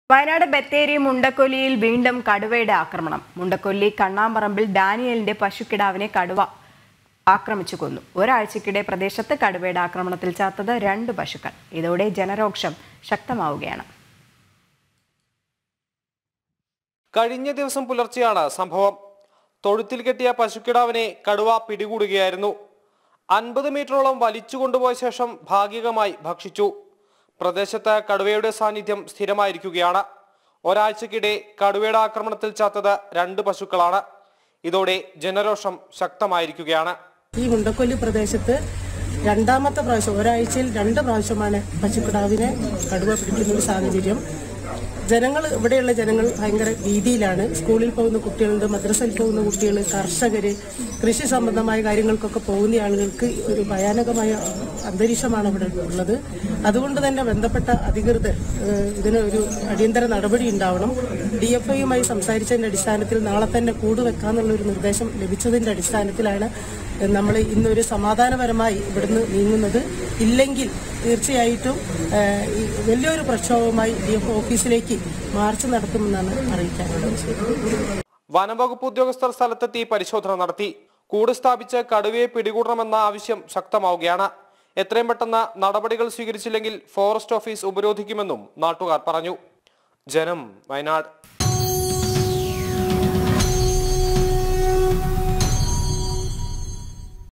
വയനാട് ബത്തേരി മുണ്ടക്കൊല്ലിയിൽ വീണ്ടും കടുവയുടെ ആക്രമണം മുണ്ടക്കൊല്ലി കണ്ണാമ്പറമ്പിൽ ഡാനിയലിന്റെ പശുക്കിടാവിനെ കടുവ ആക്രമിച്ചു കൊന്നു ഒരാഴ്ചക്കിടെ പ്രദേശത്ത് കടുവയുടെ ആക്രമണത്തിൽ ചാത്തത് രണ്ട് പശുക്കൾ ഇതോടെ ജനരോക്ഷം ശക്തമാവുകയാണ് കഴിഞ്ഞ ദിവസം പുലർച്ചെയാണ് സംഭവം തൊഴുത്തിൽ കെട്ടിയ പശുക്കിടാവിനെ കടുവ പിടികൂടുകയായിരുന്നു അൻപത് മീറ്ററോളം വലിച്ചു കൊണ്ടുപോയ ശേഷം ഭാഗികമായി ഭക്ഷിച്ചു പ്രദേശത്ത് കടുവയുടെ സാന്നിധ്യം സ്ഥിരമായിരിക്കുകയാണ് ഒരാഴ്ചക്കിടെ കടുവയുടെ ആക്രമണത്തിൽ ചാത്തത് രണ്ട് പശുക്കളാണ് ഇതോടെ ജനരോഷം ശക്തമായിരിക്കുകയാണ് ഈ മുണ്ടക്കൊല്ലി പ്രദേശത്ത് രണ്ടാമത്തെ പ്രാവശ്യം ഒരാഴ്ചയിൽ രണ്ട് പ്രാവശ്യമാണ് പശുക്കിടാവിനെ കടുവ പിടിക്കുന്ന ഒരു സാഹചര്യം ജനങ്ങൾ ഇവിടെയുള്ള ജനങ്ങൾ ഭയങ്കര ഭീതിയിലാണ് സ്കൂളിൽ പോകുന്ന കുട്ടികളുണ്ട് മദ്രസയിൽ പോകുന്ന കുട്ടികൾ കർഷകർ കൃഷി സംബന്ധമായ കാര്യങ്ങൾക്കൊക്കെ പോകുന്ന ആളുകൾക്ക് ഒരു ഭയാനകമായ അന്തരീക്ഷമാണ് ഇവിടെ ഉള്ളത് അതുകൊണ്ട് തന്നെ ബന്ധപ്പെട്ട അധികൃതർ ഏഹ്, ഇതിന് ഒരു അടിയന്തര നടപടി ഉണ്ടാവണം ഡി എഫ് ഐയുമായി സംസാരിച്ചതിന്റെ അടിസ്ഥാനത്തിൽ നാളെ തന്നെ കൂട് വെക്കാന്നുള്ള ഒരു നിർദ്ദേശം ലഭിച്ചതിന്റെ അടിസ്ഥാനത്തിലാണ് നമ്മൾ ഇന്നൊരു സമാധാനപരമായി ഇവിടുന്ന് നീങ്ങുന്നത് ഇല്ലെങ്കിൽ തീർച്ചയായിട്ടും ഏഹ്, ഈ വലിയൊരു പ്രക്ഷോഭവുമായി ഡി എഫ് ഓഫീസിലേക്ക് മാർച്ച് നടത്തുമെന്നാണ് അറിയിക്കാനുള്ളത് വനംവകുപ്പ് ഉദ്യോഗസ്ഥർ സ്ഥലത്തെത്തി പരിശോധന നടത്തി കൂട് സ്ഥാപിച്ച് കടുവയെ പിടികൂടണമെന്ന ആവശ്യം ശക്തമാവുകയാണ് എത്രയും പെട്ടെന്ന് നടപടികൾ സ്വീകരിച്ചില്ലെങ്കിൽ ഫോറസ്റ്റ് ഓഫീസ് ഉപരോധിക്കുമെന്നും നാട്ടുകാർ പറഞ്ഞു ജനം വയനാട്